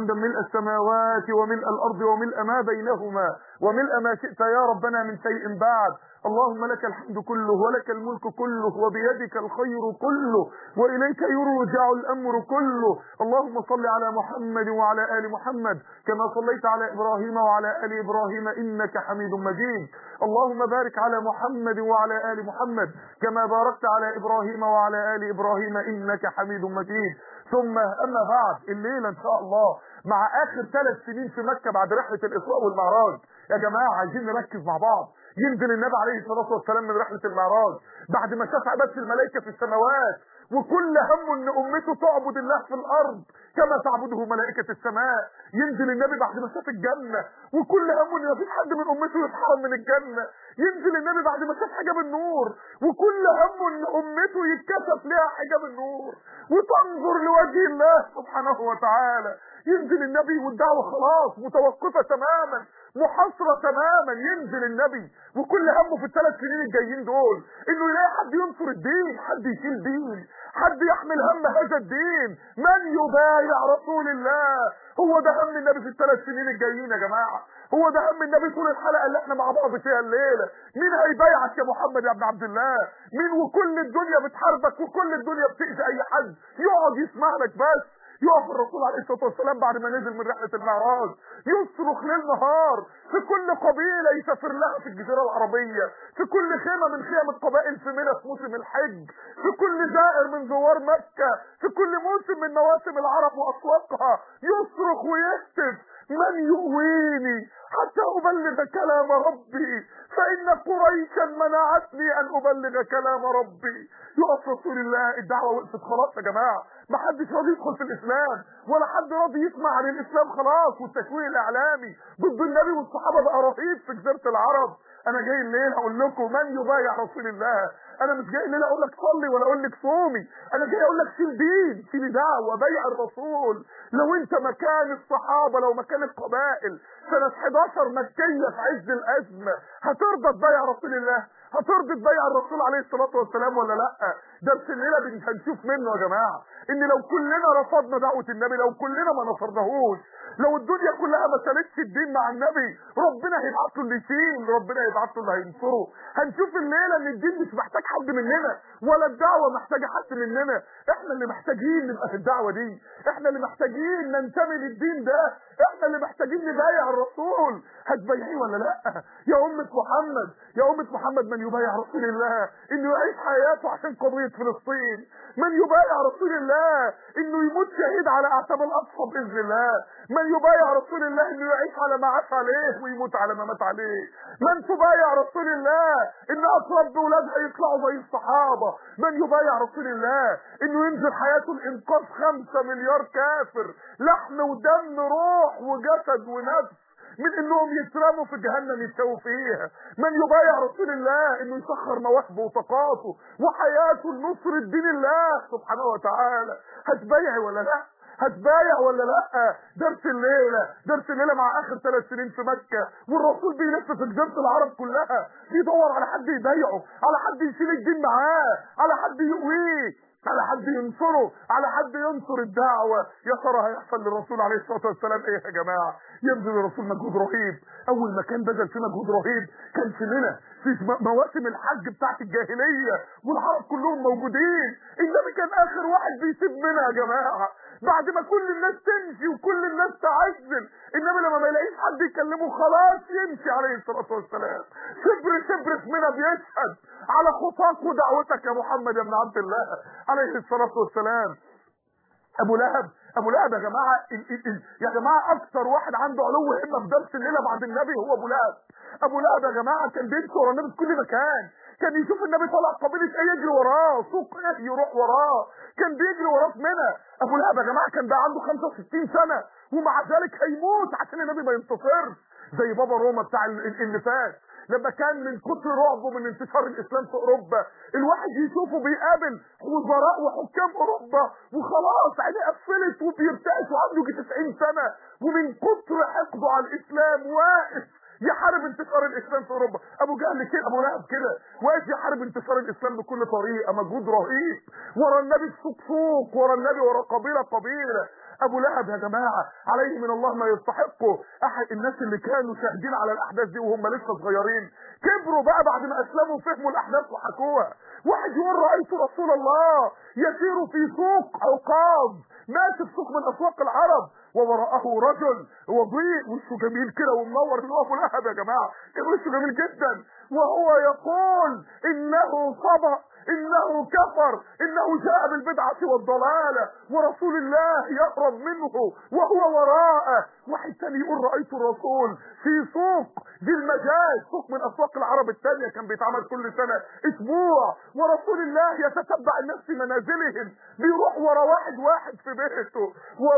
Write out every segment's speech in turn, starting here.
حمدا ملء السماوات وملء الأرض وملء ما بينهما وملء ما شئت يا ربنا من شيء بعد اللهم لك الحمد كله ولك الملك كله وبيدك الخير كله وإليك يرجع الأمر كله اللهم صل على محمد وعلى آل محمد كما صليت على إبراهيم وعلى آل إبراهيم إنك حميد مجيد اللهم بارك على محمد وعلى آل محمد كما باركت على إبراهيم وعلى آل إبراهيم إنك حميد مجيد ثم أما بعد الليلة إن شاء الله مع آخر ثلاث سنين في مكة بعد رحلة الإسراء والمعراج يا جماعة عايزين نركز مع بعض ينزل النبي عليه الصلاة والسلام من رحلة المعراج بعد ما شاف عبادة الملائكة في السماوات وكل همه ان امته تعبد الله في الارض كما تعبده ملائكة السماء ينزل النبي بعد ما شاف الجنة وكل همه ان مفيش حد من امته يتحرم من الجنة ينزل النبي بعد ما شاف حجاب النور وكل همه ان امته يتكشف لها حجاب النور وتنظر لوجه الله سبحانه وتعالى ينزل النبي والدعوة خلاص متوقفة تماما محاصرة تماما ينزل النبي وكل همه في الثلاث سنين الجايين دول انه يلاقي حد ينصر الدين حد يشيل دين حد يحمل هم هذا الدين من يبايع رسول الله هو ده هم النبي في الثلاث سنين الجايين يا جماعة هو ده هم النبي طول الحلقة اللي احنا مع بعض فيها الليلة مين هيبايعك يا محمد يا ابن عبد الله مين وكل الدنيا بتحاربك وكل الدنيا بتأذي اي حد يقعد يسمع لك بس يقف الرسول عليه الصلاه والسلام بعد ما نزل من رحله المعراج يصرخ ليل نهار في كل قبيله يسافر لها في الجزيره العربيه في كل خيمه من خيم القبائل في منى في موسم الحج في كل زائر من زوار مكه في كل موسم من مواسم العرب واسواقها يصرخ ويهتف من يؤويني حتى أبلغ كلام ربي فإن قريشا منعتني أن أبلغ كلام ربي يقف رسول الله الدعوة وقفت خلاص يا جماعة ما حدش راضي يدخل في الإسلام ولا حد راضي يسمع عن الإسلام خلاص والتشويه الإعلامي ضد النبي والصحابة بقى رهيب في جزيرة العرب أنا جاي الليل أقول لكم من يبايع رسول الله انا مش جاي الليله اقول لك صلي ولا اقول لك صومي انا جاي اقول لك شيل دين شيل دعوه بيع الرسول لو انت مكان الصحابه لو مكان القبائل سنه 11 مكيه في عز الازمه هترضى تبايع رسول الله هترضي تبايع الرسول عليه الصلاه والسلام ولا لا درس الليله هنشوف منه يا جماعه ان لو كلنا رفضنا دعوه النبي لو كلنا ما نصرناهوش لو الدنيا كلها ما سالتش الدين مع النبي ربنا هيبعت له اللي يشيل ربنا هيبعت له اللي هينصره هنشوف الليله ان الدين مش محتاج حد مننا ولا الدعوه محتاجه حد مننا احنا اللي محتاجين نبقى في الدعوه دي احنا اللي محتاجين ننتمي للدين ده احنا اللي محتاجين نبايع الرسول هتبايعيه ولا لا يا امه محمد يا امه محمد من يبايع رسول الله انه يعيش حياته عشان قضيه فلسطين من يبايع رسول الله انه يموت شهيد على اعتاب الاقصى باذن الله من يبايع رسول الله انه يعيش على ما عاش عليه ويموت على ما مات عليه من تبايع رسول الله ان اقرب اولادها يطلعوا زي الصحابه من يبايع رسول الله انه ينزل حياته الانقاذ خمسة مليار كافر لحم ودم روح وجسد ونفس من انهم يترموا في جهنم يتسووا فيها من يبايع رسول الله انه يسخر مواهبه وطاقاته وحياته لنصر الدين الله سبحانه وتعالى هتبايع ولا لا هتبايع ولا لا درس الليلة درس الليلة مع اخر ثلاث سنين في مكة والرسول بيلف في جزيرة العرب كلها بيدور على حد يبايعه على حد يشيل الدين معاه على حد يقويه على حد ينصره على حد ينصر الدعوة يا ترى هيحصل للرسول عليه الصلاة والسلام ايه يا جماعة يبذل الرسول مجهود رهيب اول ما كان بذل فيه مجهود رهيب كان في منى في مواسم الحج بتاعت الجاهلية والعرب كلهم موجودين النبي كان اخر واحد بيسيب منى يا جماعة بعد ما كل الناس تمشي وكل الناس تعزل النبي لما ما يلاقيش حد يكلمه خلاص يمشي عليه الصلاة والسلام شبر شبر في منى بيشهد على خطاك ودعوتك يا محمد يا ابن عبد الله عليه الصلاة والسلام ابو لهب ابو لهب يا جماعه ال ال ال يا جماعه اكتر واحد عنده علو همه في درس الليله بعد النبي هو ابو لهب ابو لهب يا جماعه كان بيمشي ورا النبي في كل مكان كان يشوف النبي طالع قبيله ايه يجري وراه سوق ايه يروح وراه كان بيجري وراه في منى ابو لهب يا جماعه كان بقى عنده 65 سنه ومع ذلك هيموت عشان النبي ما ينتصرش زي بابا روما بتاع اللي فات لما كان من كتر رعبه من انتشار الاسلام في اوروبا الواحد يشوفه بيقابل وزراء وحكام اوروبا وخلاص عينيه قفلت وبيرتعش وعنده 90 سنه ومن كتر حقده على الاسلام واقف يحارب انتشار الاسلام في اوروبا ابو جهل كده ابو لهب كده واقف يحارب انتشار الاسلام بكل طريقه مجهود رهيب ورا النبي سوق سوق ورا النبي ورا قبيله قبيله ابو لهب يا جماعه عليه من الله ما يستحقه احد الناس اللي كانوا شاهدين على الاحداث دي وهم لسه صغيرين كبروا بقى بعد ما اسلموا فهموا الاحداث وحكوها واحد يقول رايت رسول الله يسير في سوق عقاب ماشي في سوق من اسواق العرب ووراءه رجل وضيء وشه جميل كده ومنور اللي هو ابو لهب يا جماعه كان وشه جميل جدا وهو يقول انه صبأ انه كفر انه جاء بالبدعة والضلالة ورسول الله يقرب منه وهو وراءه واحد تاني يقول رأيت الرسول في سوق ذي المجاز سوق من اسواق العرب التانية كان بيتعمل كل سنة اسبوع ورسول الله يتتبع الناس في منازلهم بيروح ورا واحد واحد في بيته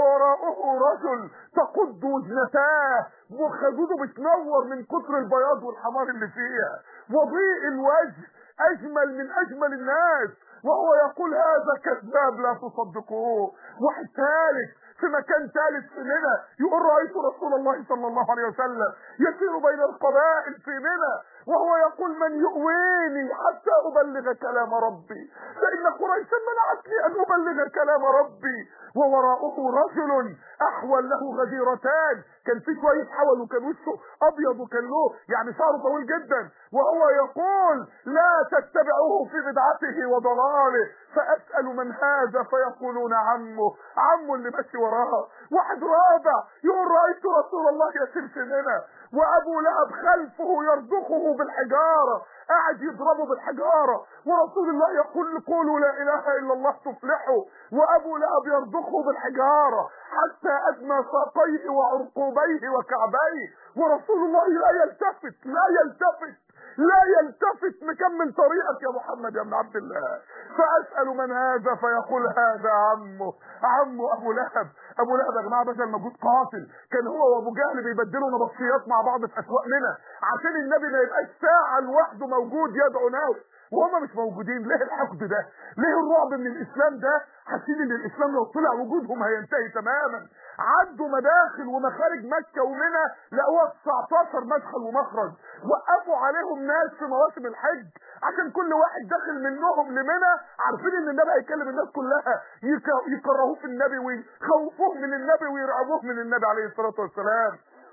ووراءه رجل تقض وجنتاه وخدوده بتنور من كتر البياض والحمار اللي فيها وضيء الوجه اجمل من اجمل الناس وهو يقول هذا كذاب لا تصدقوه واحد ثالث في مكان ثالث في منى يقول رايت رسول الله صلى الله عليه وسلم يسير بين القبائل في منى وهو يقول من يؤويني حتى ابلغ كلام ربي فان قريشا منعتني ان ابلغ كلام ربي ووراءه رجل احول له غديرتان كان في شويه حول وكان وشه ابيض وكان له يعني شعره طويل جدا وهو يقول لا تتبعوه في بدعته وضلاله فاسال من هذا فيقولون عمه عمه اللي ماشي وراه واحد رابع يقول رايت رسول الله يسير في منى وابو لهب خلفه يرضخه بالحجاره قاعد يضربه بالحجاره ورسول الله يقول قولوا لا اله الا الله تفلحوا وابو لهب يرضخه بالحجاره حتى ادنى ساقيه وعرقوبيه وكعبيه ورسول الله لا يلتفت لا يلتفت لا يلتفت مكمل طريقك يا محمد يا ابن عبد الله فاسال من هذا فيقول هذا عمه عمه ابو لهب ابو لهب يا جماعه بذل مجهود قاتل كان هو وابو جهل بيبدلوا نبطشيات مع بعض في اسواق منى عشان النبي ما يبقاش ساعه لوحده موجود يدعو ناس وهم مش موجودين ليه الحقد ده ليه الرعب من الاسلام ده حاسين ان الاسلام لو طلع وجودهم هينتهي تماما عدوا مداخل ومخارج مكة ومنى لقوها 19 مدخل ومخرج وقفوا عليهم ناس في مواسم الحج عشان كل واحد داخل منهم لمنى عارفين ان النبي هيكلم الناس كلها يك- يكرهوه في النبي ويخوفوه من النبي ويرعبوه من النبي عليه الصلاة والسلام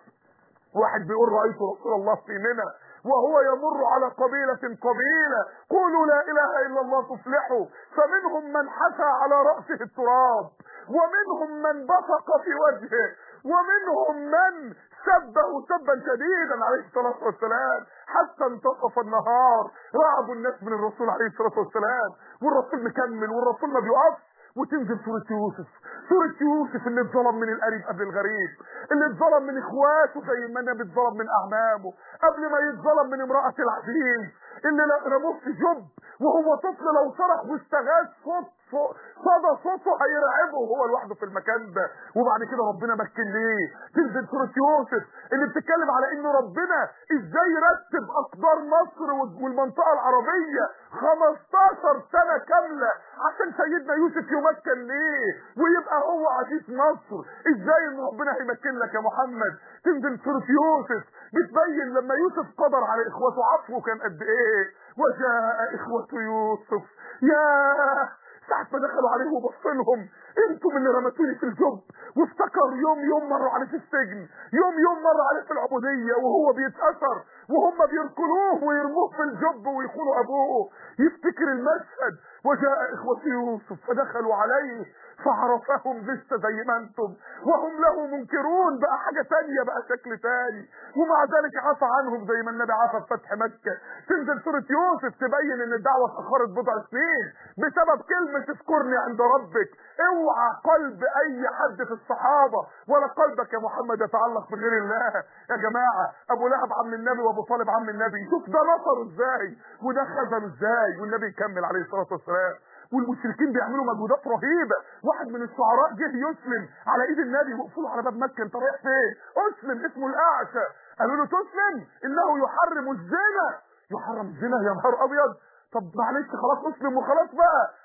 واحد بيقول رأيت رسول الله في منى وهو يمر على قبيلة قبيلة قولوا لا إله إلا الله تفلحوا فمنهم من حثى على رأسه التراب ومنهم من بصق في وجهه ومنهم من سبه سبا شديدا عليه الصلاة والسلام حتى انتصف النهار رعبوا الناس من الرسول عليه الصلاة والسلام والرسول مكمل والرسول ما بيقفش وتنزل سورة يوسف سورة يوسف اللي اتظلم من القريب قبل الغريب اللي اتظلم من اخواته زي ما النبي اتظلم من اعمامه قبل ما يتظلم من امرأة العزيز اللي رموه في جب وهو طفل لو صرخ واستغاث صوت صوت- صدى صوته هيرعبه وهو لوحده في المكان ده وبعد كده ربنا مكن ليه تنزل سورة يوسف اللي بتتكلم على ان ربنا ازاي رتب اقدار مصر والمنطقة العربية 15 سنة كاملة عشان سيدنا يوسف يمكن ليه ويبقى هو عزيز مصر ازاي ان ربنا هيمكن لك يا محمد تنزل سورة يوسف بتبين لما يوسف قدر على اخوته عطفه كان قد ايه وجاء اخوة يوسف يا ساعة ما دخلوا عليه وبص لهم انتم اللي رمتوني في الجب وافتكر يوم يوم مروا عليه في السجن يوم يوم مر عليه في العبودية وهو بيتأثر وهم بيركلوه ويرموه في الجب ويخونوا ابوه يفتكر المشهد وجاء اخوة يوسف فدخلوا عليه فعرفهم لسه زي ما انتم وهم له منكرون بقى حاجة تانية بقى شكل تاني ومع ذلك عفى عنهم زي ما النبي عفى في فتح مكة تنزل سورة يوسف تبين ان الدعوة اتأخرت بضع سنين بسبب كلمة اذكرني عند ربك اوعى قلب اي حد في الصحابة ولا قلبك يا محمد يتعلق بغير الله يا جماعة ابو لهب عم النبي وابو طالب عم النبي شوف ده نصره ازاي وده خذله ازاي والنبي يكمل عليه الصلاة والسلام والمشركين بيعملوا مجهودات رهيبة واحد من الشعراء جه يسلم على ايد النبي وقفوا على باب مكة انت رايح فين اسلم اسمه الاعشى قالوا له تسلم انه يحرم الزنا يحرم الزنا يا نهار ابيض طب معلش خلاص اسلم وخلاص بقى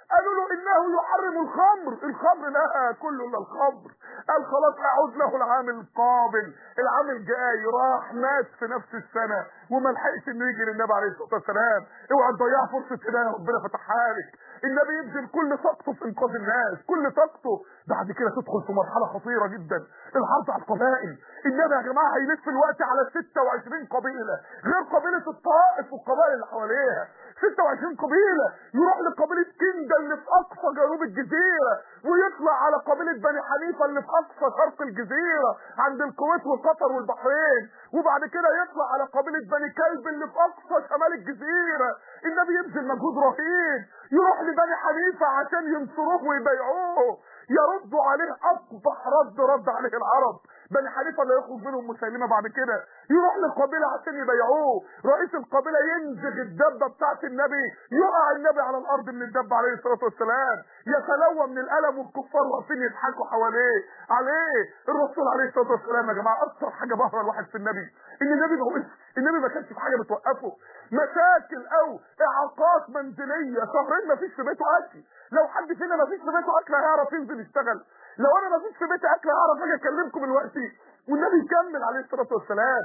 قالوا له انه يحرم الخمر الخمر لا كله الا الخمر قال خلاص اعود له العام القابل العام الجاي راح مات في نفس السنه وما لحقش انه يجي للنبي عليه الصلاه والسلام اوعى تضيع فرصه هدايه ربنا فتحها لك النبي يبذل كل طاقته في انقاذ الناس كل طاقته بعد كده تدخل في مرحله خطيره جدا الحرب على القبائل النبي يا جماعه هيلف الوقت على 26 قبيله غير قبيله الطائف والقبائل اللي حواليها 26 قبيله يروح لقبيله كندا اللي في اقصى جنوب الجزيره ويطلع على قبيله بني حنيفه اللي في اقصى شرق الجزيره عند الكويت وقطر والبحرين وبعد كده يطلع على قبيله بني كلب اللي في اقصى شمال الجزيره النبي يبذل مجهود رهيب يروح لبني حنيفه عشان ينصروه ويبيعوه يردوا عليه اقبح رد رد عليه العرب بني حنيفه اللي يخرج منهم مسيلمه بعد كده يروح للقبيله عشان يبيعوه رئيس القبيله ينزغ الدبه بتاعت النبي يقع النبي على الارض من الدبه عليه الصلاه والسلام يتلوى من الالم والكفار واقفين يضحكوا حواليه عليه الرسول عليه الصلاه والسلام يا جماعه اكتر حاجه بهره الواحد في النبي ان النبي ما وقفش النبي ما كانش في حاجه بتوقفه مشاكل او اعاقات منزليه شهرين ما فيش في بيته اكل لو حد فينا ما فيش في بيته اكل هيعرف ينزل يشتغل لو انا ما فيش في بيتي اكل هعرف اجي اكلمكم دلوقتي والنبي يكمل عليه الصلاه والسلام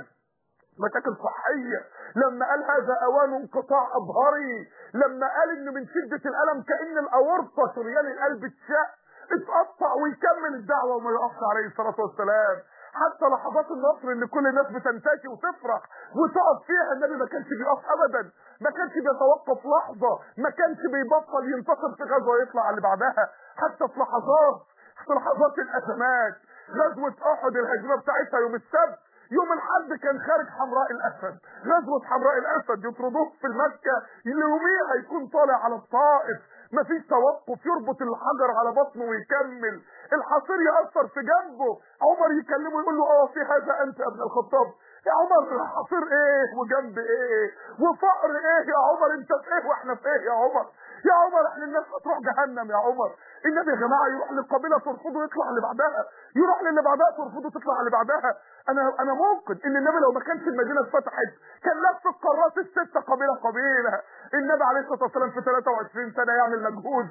مشاكل صحية لما قال هذا اوان انقطاع ابهري لما قال ان من شدة الالم كأن الاورطة شريان القلب اتشق اتقطع ويكمل الدعوة وما يقفش عليه الصلاة والسلام حتى لحظات النصر اللي كل الناس بتنتشي وتفرح وتقف فيها النبي ما كانش بيقف ابدا ما كانش بيتوقف لحظة ما كانش بيبطل ينتصر في غزوة يطلع على اللي بعدها حتى في لحظات في لحظات الازمات غزوة احد الهجمة بتاعتها يوم السبت يوم الحد كان خارج حمراء الاسد غزوة حمراء الاسد يطردوه في المكة يوميها يكون طالع على الطائف مفيش توقف يربط الحجر على بطنه ويكمل الحصير يأثر في جنبه عمر يكلمه يقول له اه في هذا انت يا ابن الخطاب يا عمر الحصير ايه وجنب ايه وفقر ايه يا عمر انت في ايه واحنا في ايه يا عمر يا عمر احنا الناس هتروح جهنم يا عمر النبي يا جماعه يروح للقبيله ترفضه يطلع اللي بعدها يروح للي بعدها ترفضه تطلع اللي بعدها انا انا ممكن ان النبي لو ما كانش المدينه اتفتحت كان لف القارات السته قبيله قبيله النبي عليه الصلاه والسلام في 23 سنه يعمل مجهود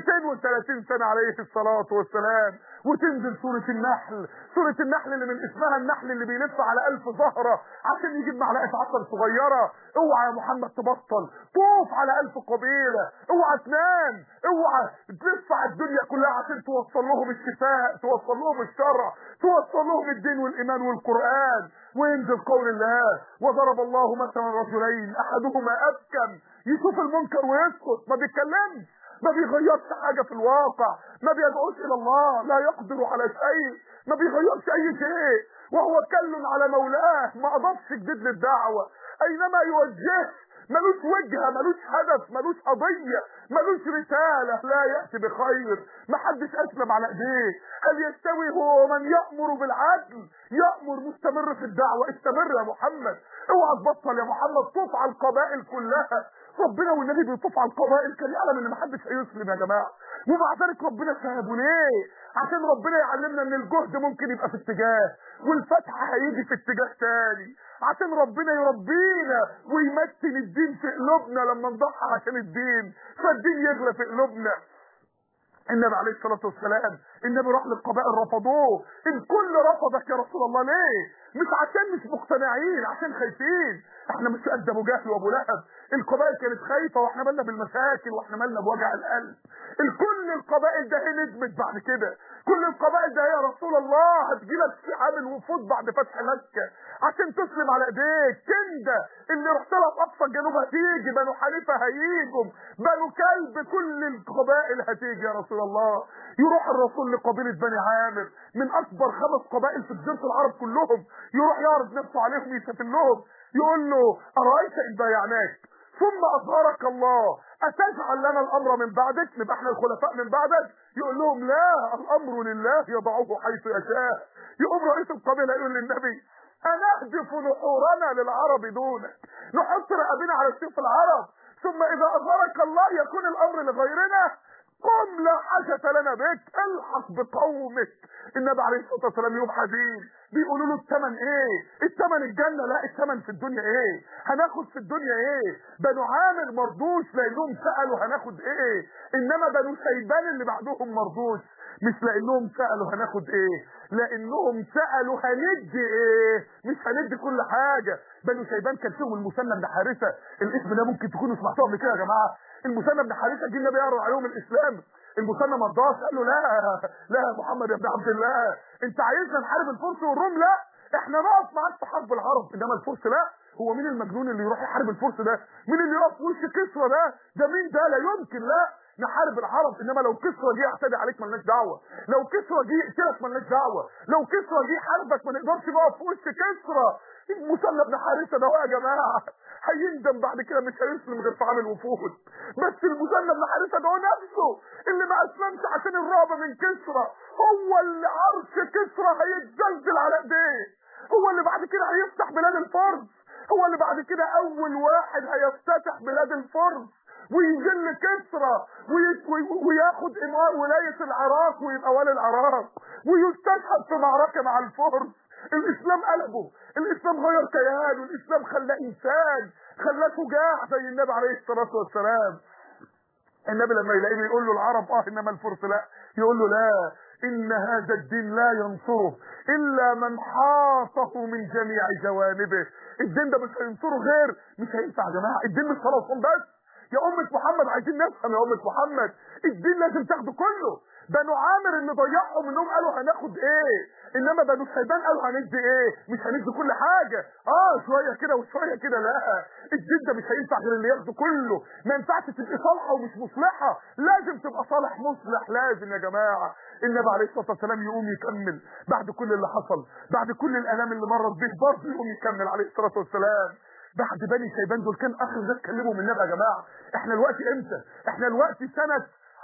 230 سنه عليه الصلاه والسلام وتنزل سوره النحل سوره النحل اللي من اسمها النحل اللي بيلف على ألف زهره عشان يجيب معلقه عسل صغيره اوعى يا محمد تبطل طوف على ألف قبيله اوعى تنام اوعى تلف على الدنيا كلها عشان توصل لهم الشفاء توصل لهم الشرع توصل لهم الدين والايمان والقران وينزل قول الله وضرب الله مثلا رجلين احدهما ابكم يشوف المنكر ويسكت ما بيتكلمش ما بيغيرش حاجة في الواقع ما بيدعوش الى الله لا يقدر على شيء ما بيغيرش اي شيء وهو كل على مولاه ما اضافش جديد للدعوة اينما يوجهه ملوش وجهه ملوش هدف ملوش قضيه ملوش رساله لا ياتي بخير محدش اسلم على ايديه هل يستوي هو من يامر بالعدل يامر مستمر في الدعوه استمر يا محمد اوعى تبطل يا محمد طوف على القبائل كلها ربنا والنبي بيطوف على القبائل كان يعلم ان محدش هيسلم يا جماعه ومع ذلك ربنا سابه ليه عشان ربنا يعلمنا ان الجهد ممكن يبقى في اتجاه والفتح هيجي في اتجاه تاني عشان ربنا يربينا ويمتن الدين في قلوبنا لما نضحي عشان الدين فالدين يغلى في قلوبنا النبي عليه الصلاة والسلام النبي راح للقبائل رفضوه الكل رفضك يا رسول الله ليه مش عشان مش مقتنعين عشان خايفين احنا مش قد ابو جهل وابو لهب القبائل كانت خايفة واحنا مالنا بالمشاكل واحنا مالنا بوجع القلب الكل القبائل ده هي ندمت بعد كده كل القبائل ده يا رسول الله هتجيلك في عامل وفود بعد فتح مكة عشان تسلم على ايديك كندا اللي رحت لها في اقصى الجنوب هتيجي بنو حنيفه هيجوا بنو كلب كل القبائل هتيجي يا رسول الله يروح الرسول لقبيله بني عامر من اكبر خمس قبائل في جزيره العرب كلهم يروح يعرض نفسه عليهم يسافر لهم يقول له ارايت ان بايعناك ثم اظهرك الله اتجعل لنا الامر من بعدك نبقى احنا الخلفاء من بعدك يقول لهم لا الامر لله يضعه حيث يشاء يقوم رئيس القبيله يقول للنبي أنهدف نحورنا للعرب دونك نحط رقابنا على سيف العرب ثم إذا أظهرك الله يكون الأمر لغيرنا قم لا حاجة لنا بك الحق بقومك النبي عليه الصلاة والسلام يوم حزين بيقولوا له الثمن ايه الثمن الجنة لا الثمن في الدنيا ايه هناخد في الدنيا ايه بنو عامر مرضوش لانهم سألوا هناخد ايه انما بنو شيبان اللي بعدهم مرضوش مش لانهم سألوا هناخد ايه لانهم سألوا هندي ايه مش هندي كل حاجة بنو شيبان كان فيهم المثنى بن حارثة الاسم ده ممكن تكونوا سمعتوه قبل كده يا جماعة المثنى بن حارثة جه النبي يقرا عليهم الاسلام المثنى ما رضاش قال له لا لا يا محمد يا ابن عبد الله انت عايزنا نحارب الفرس والروم لا احنا نقف معاك في حرب العرب انما الفرس لا هو مين المجنون اللي يروح يحارب الفرس ده مين اللي يقف في وش كسرى ده ده مين ده لا يمكن لا نحارب العرب انما لو كسرى جه يعتدي عليك ملناش دعوه لو كسرى جه يقتلك ملناش دعوه لو كسرى جه حاربك ما نقدرش نقف في وش كسرى المثنى بن حارثه ده يا جماعه هيندم بعد كده مش هيسلم غير في عام الوفود بس المثنى بن حارثه ده هو نفسه اللي ما اسلمش عشان الرعب من كسرى هو اللي عرش كسرى هيتزلزل على ايديه هو اللي بعد كده هيفتح بلاد الفرس هو اللي بعد كده اول واحد هيفتتح بلاد الفرس ويذل كسرى وياخد امار ولايه العراق ويبقى ولي العراق ويستشهد في معركه مع الفرس الاسلام قلبه الاسلام غير كيانه الاسلام خلاه انسان خلاه شجاع زي النبي عليه الصلاه والسلام النبي لما يلاقيه يقول له العرب اه انما الفرس لا يقول له لا ان هذا الدين لا ينصره الا من حاطه من جميع جوانبه الدين ده مش هينصره غير مش هينفع يا جماعه الدين مش صلاه وصوم بس يا أمة محمد عايزين نفهم يا أمة محمد الدين لازم تاخده كله بنو عامر اللي ضيعهم انهم قالوا هناخد ايه انما بنو شيبان قالوا هندي ايه مش هندي كل حاجة اه شوية كده وشوية كده لا الدين ده مش هينفع غير اللي ياخده كله ما ينفعش تبقى صالحة ومش مصلحة لازم تبقى صالح مصلح لازم يا جماعة النبي عليه الصلاة والسلام يقوم يكمل بعد كل اللي حصل بعد كل الالام اللي مرت به برضه يقوم يكمل عليه الصلاة والسلام بعد بني شيبان دول كان اخر ناس كلموا من النبي يا جماعه احنا الوقت امتى احنا الوقت سنه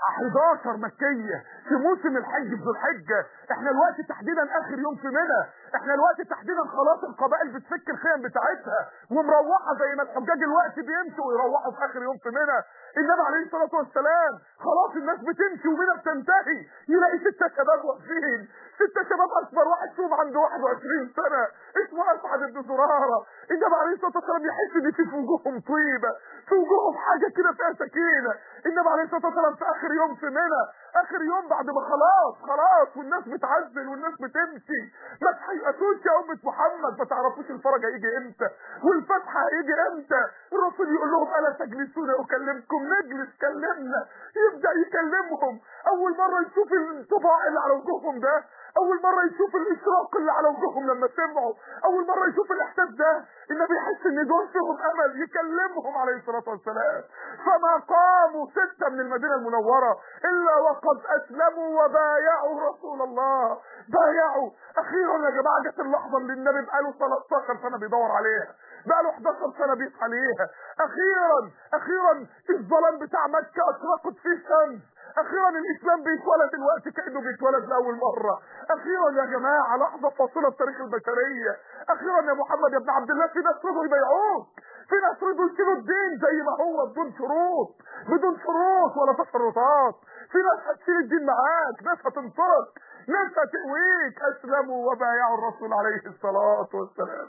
11 مكية في موسم الحج في ذو الحجة احنا الوقت تحديدا اخر يوم في منى احنا الوقت تحديدا خلاص القبائل بتفك الخيم بتاعتها ومروحة زي ما الحجاج الوقت بيمشوا ويروحوا في اخر يوم في منى النبي عليه الصلاة والسلام خلاص الناس بتمشي ومنى بتنتهي يلاقي ستة شباب واقفين ستة شباب اكبر واحد فيهم عنده 21 سنة اسمه اسعد بن زرارة النبي عليه الصلاة والسلام يحس ان في في وجوههم طيبة في وجوههم حاجة كده فيها سكينة النبي عليه الصلاة والسلام في اخر يوم في منى اخر يوم بعد ما خلاص خلاص والناس بتعزل والناس بتمشي ما تحيقتوش يا امة محمد ما تعرفوش الفرج هيجي امتى والفتح هيجي امتى الرسول يقول لهم الا تجلسون اكلمكم نجلس كلمنا يبدا يكلمهم اول مره يشوف الطباع اللي على وجوههم ده اول مره يشوف الاشراق اللي على وجوههم لما سمعوا اول مره يشوف الاحساس ده النبي يحس ان دول فيهم امل يكلمهم عليه الصلاه والسلام فما قاموا سته من المدينه المنوره الا وقد اسلموا وبايعوا رسول الله بايعوا اخيرا يا جماعه جت اللحظه اللي النبي بقاله 13 سنه بيدور عليها بقاله 11 سنه بيسعى عليها اخيرا اخيرا الظلام بتاع مكه اشرقت فيه شمس اخيرا الاسلام بيتولد الوقت كانه بيتولد لاول مره اخيرا يا جماعه لحظه فاصله في تاريخ البشريه اخيرا يا محمد يا ابن عبد الله في ناس رضوا يبيعوك في ناس رضوا يسيبوا الدين زي ما هو بدون شروط بدون شروط ولا تشرطات في ناس هتشيل الدين معاك ناس هتنصرك ناس هتقويك اسلموا وبايعوا الرسول عليه الصلاه والسلام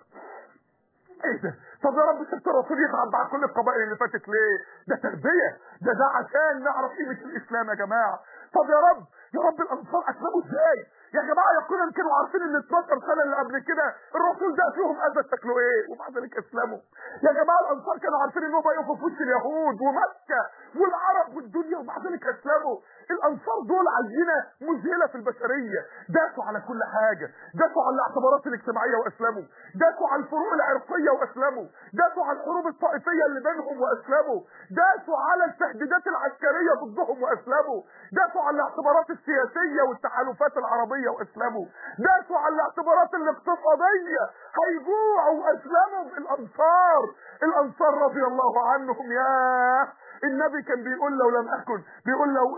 ايه ده طب يا رب سبت الرسول يتعب مع كل القبائل اللي فاتت ليه ده تربيه ده ده عشان نعرف قيمه الاسلام يا جماعه طب يا رب يا رب الانصار اسلموا ازاي يا جماعه يقينا كانوا عارفين ان 12 سنه اللي قبل كده الرسول ده فيهم اذى شكله ايه ومع ذلك اسلموا يا جماعه الانصار كانوا عارفين ان هم يقفوا في وش اليهود ومكه والعرب والدنيا ومع ذلك اسلموا الانصار دول عينه مذهله في البشريه داسوا على كل حاجه داسوا على الاعتبارات الاجتماعيه واسلموا داسوا على الفروق العرقيه واسلموا داسوا على الحروب الطائفيه اللي بينهم واسلموا داسوا على التهديدات العسكريه ضدهم واسلموا داسوا على الاعتبارات السياسيه والتحالفات العربيه واسلموا داسوا على الاعتبارات الاقتصاديه هيجوعوا واسلموا الانصار الانصار رضي الله عنهم يا النبي كان بيقول لو لم اكن بيقول لو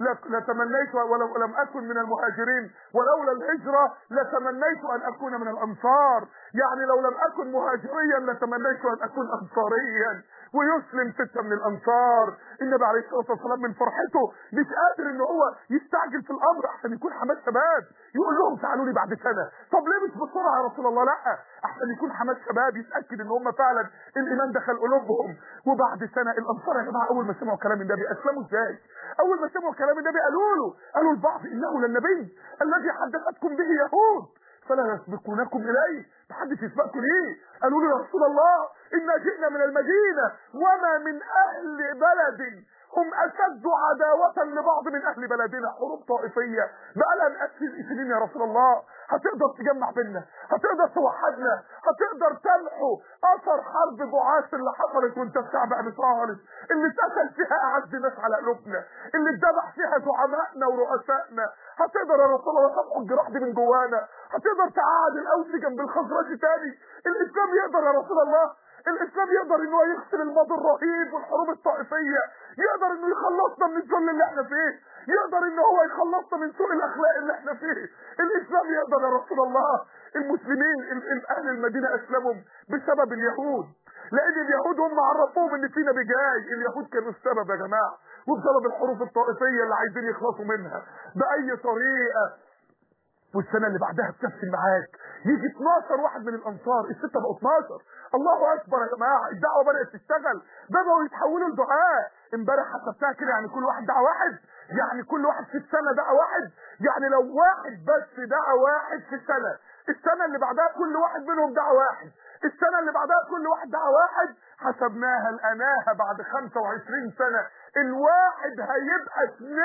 لتمنيت ولو لم اكن من المهاجرين ولولا الهجره لتمنيت ان اكون من الانصار يعني لو لم اكن مهاجريا لتمنيت ان اكون انصاريا ويسلم ستة من الانصار النبي عليه الصلاة والسلام من فرحته مش قادر ان هو يستعجل في الامر عشان يكون حماس شباب يقول لهم تعالوا لي بعد سنة طب ليه مش بسرعة يا رسول الله لا عشان يكون حماس شباب يتأكد ان هم فعلا الايمان دخل قلوبهم وبعد سنة الانصار يا جماعة اول ما سمعوا كلام النبي اسلموا ازاي اول ما سمعوا كلام النبي قالوا له قالوا البعض انه للنبي الذي حدثتكم به يهود فلا يسبقونكم اليه محدش يسبقكم ليه قالوا له يا رسول الله انا جئنا من المدينه وما من اهل بلد هم اشد عداوة لبعض من اهل بلدنا حروب طائفية بقالها مئات سنين يا رسول الله هتقدر تجمع بينا هتقدر توحدنا هتقدر تمحو اثر حرب بعاث اللي حصلت وانت في شعب ابي طالب اللي اتقتل فيها اعز ناس على قلوبنا اللي اتذبح فيها زعمائنا ورؤسائنا هتقدر يا رسول الله تمحو الجراح دي من جوانا هتقدر تقعد الاوس جنب الخزرج تاني الاسلام يقدر يا رسول الله الاسلام يقدر ان هو يغسل الماضي الرهيب والحروب الطائفيه يقدر انه يخلصنا من الذل اللي احنا فيه يقدر ان هو يخلصنا من سوء الاخلاق اللي احنا فيه الاسلام يقدر يا رسول الله المسلمين ال- ال- اهل المدينه اسلموا بسبب اليهود لان اليهود هم عرفوهم ان في نبي جاي اليهود كانوا السبب يا جماعه وبسبب الحروب الطائفيه اللي عايزين يخلصوا منها باي طريقه والسنة اللي بعدها بنفس الميعاد يجي 12 واحد من الأنصار الستة بقوا 12 الله أكبر يا جماعة الدعوة بدأت تشتغل بدأوا يتحولوا لدعاء امبارح حسبتها كده يعني كل واحد دعا واحد يعني كل واحد في السنة دعا واحد يعني لو واحد بس دعا واحد في السنة السنة اللي بعدها كل واحد منهم دعا واحد السنة اللي بعدها كل واحد دعا واحد حسبناها لقناها بعد 25 سنة الواحد هيبقى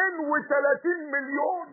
32 مليون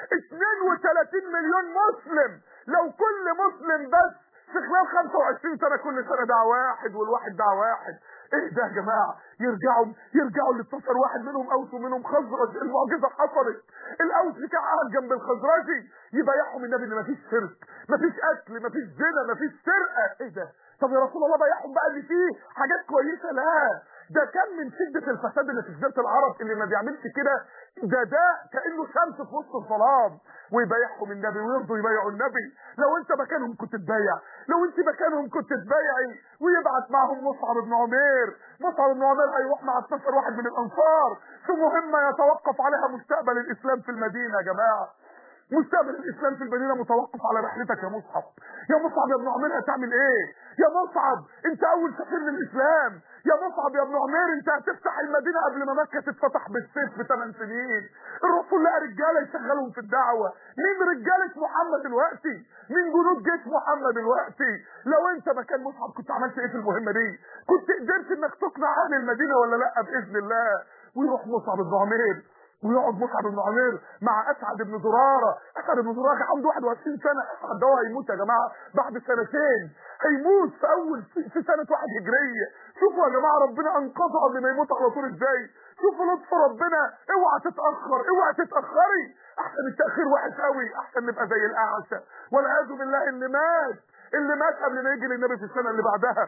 32 مليون مسلم لو كل مسلم بس في خلال 25 سنة كل سنة دعا واحد والواحد دعا واحد ايه ده يا جماعة يرجعوا يرجعوا ل 12 واحد منهم اوس ومنهم خزرج المعجزة حصلت الاوس كان قاعد جنب الخزرجي يبايعهم النبي ان مفيش شرك مفيش قتل مفيش زنا مفيش سرقة ايه ده طب يا رسول الله بايعهم بقى اللي فيه حاجات كويسة لا ده كان من شدة الفساد اللي في جزيرة العرب اللي ما بيعملش كده ده ده كأنه شمس في وسط الظلام ويبايعهم النبي ويرضوا يبايعوا النبي لو انت مكانهم كنت تبايع لو انت مكانهم كنت تبايعي ويبعت معهم مصعب بن عمير مصعب بن عمير هيروح مع 12 واحد من الانصار في مهمة يتوقف عليها مستقبل الاسلام في المدينة يا جماعة مستقبل الاسلام في المدينه متوقف على رحلتك يا مصعب يا مصعب يا ابن عمير هتعمل ايه يا مصعب انت اول سفير للاسلام يا مصعب يا ابن عمير انت هتفتح المدينه قبل ما مكه تتفتح بالسيف بثمان سنين الرسول لقى رجاله يشغلهم في الدعوه مين رجاله محمد دلوقتي مين جنود جيش محمد دلوقتي لو انت مكان مصعب كنت عملت ايه في المهمه دي كنت قدرت انك تقنع اهل المدينه ولا لا باذن الله ويروح مصعب بن عمير ويقعد مصعب بن عمير مع اسعد بن زراره اسعد بن زراره كان عنده 21 سنه اسعد ده هيموت يا جماعه بعد سنتين هيموت في اول في, في سنه واحد هجريه شوفوا يا جماعه ربنا انقذه قبل ما يموت على طول ازاي شوفوا لطف ربنا اوعى تتاخر اوعى تتاخري احسن التاخير وحش قوي احسن نبقى زي الاعشى والعياذ بالله اللي مات اللي مات قبل ما يجي للنبي في السنه اللي بعدها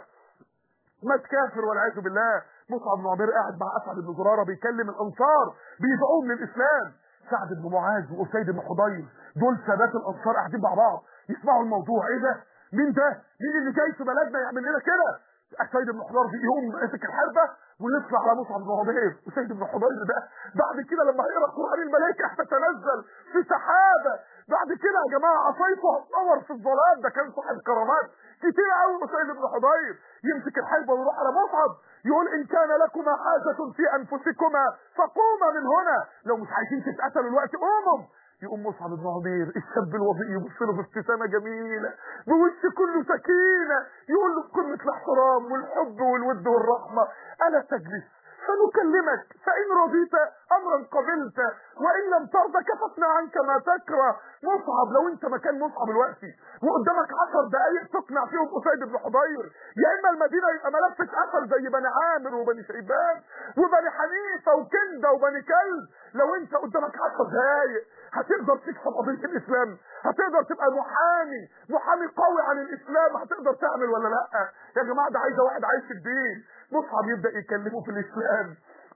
مات كافر والعياذ بالله مصعب بن عمير قاعد مع اسعد بن زراره بيكلم الانصار بيدعوهم للاسلام سعد بن معاذ واسيد بن حضير دول سادات الانصار قاعدين مع بعض يسمعوا الموضوع ايه ده مين ده مين اللي جاي في بلدنا يعمل لنا كده اسيد بن حضير يقوم ماسك الحربه ويطلع على مصعب بن عمير وسيد بن حضير ده بعد كده لما هيقرا قران الملائكه هتتنزل في سحابه بعد كده يا جماعه عصايته هتنور في الظلام ده كان صاحب كرامات كتير قوي اسيد بن حضير يمسك الحربه ويروح على مصعب يقول ان كان لكما حاجة في انفسكما فقوما من هنا لو مش عايزين تتقتلوا الوقت قوموا يقوم مصعب بن عمير الشاب الوضيء يبص له بابتسامه جميله بوش كله سكينه يقول له بقمه الاحترام والحب والود والرحمه الا تجلس فنكلمك فإن رضيت أمرا قبلت وإن لم ترضى كففنا عنك ما تكره مصعب لو أنت مكان مصعب الوقتي وقدامك عشر دقايق تقنع فيهم أسيد بن حضير يا إما المدينة يبقى ملفة أثر زي بني عامر وبني شيبان وبني حنيفة وكندة وبني كلب لو أنت قدامك عشر دقايق هتقدر تكسب قضية الإسلام هتقدر تبقى محامي محامي قوي عن الإسلام هتقدر تعمل ولا لأ يا جماعة ده عايزة واحد عايش في الدين مصعب يبدأ يكلمه في الإسلام